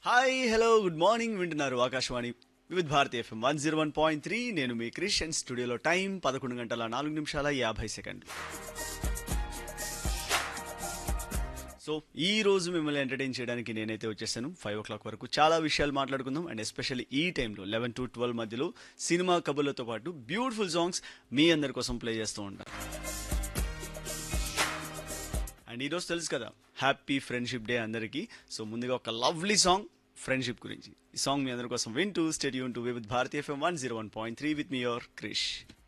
hi hello good morning వింటున్నారు Akashvani Vividh Bharati FM one zero one point three నేను మీ Christian స్టూడియోలో టైం పదకొండు గంటల నాలుగు నిమిషాల యాభై సెకండ్లు సో ఈ రోజు మిమ్మల్ని ఎంటర్టైన్ చేయడానికి నేనైతే వచ్చేసాను ఫైవ్ ఓ క్లాక్ వరకు చాలా విషయాలు మాట్లాడుకుందాం అండ్ ఎస్పెషల్లీ ఈ టైంలో లెవెన్ టు ట్వెల్వ్ మధ్యలో సినిమా కబుర్లతో పాటు బ్యూటిఫుల్ సాంగ్స్ మీ అందరి కోసం ప్లే చేస్తూ ఉంటాను అండ్ ఈరోజు తెలుసు కదా హ్యాపీ ఫ్రెండ్షిప్ డే అందరికీ సో ముందుగా ఒక లవ్లీ సాంగ్ ఫ్రెండ్షిప్ గురించి ఈ సాంగ్ మీ అందరి కోసం వింటూ stay tuned to with Bharati FM one zero one point three with me your Krish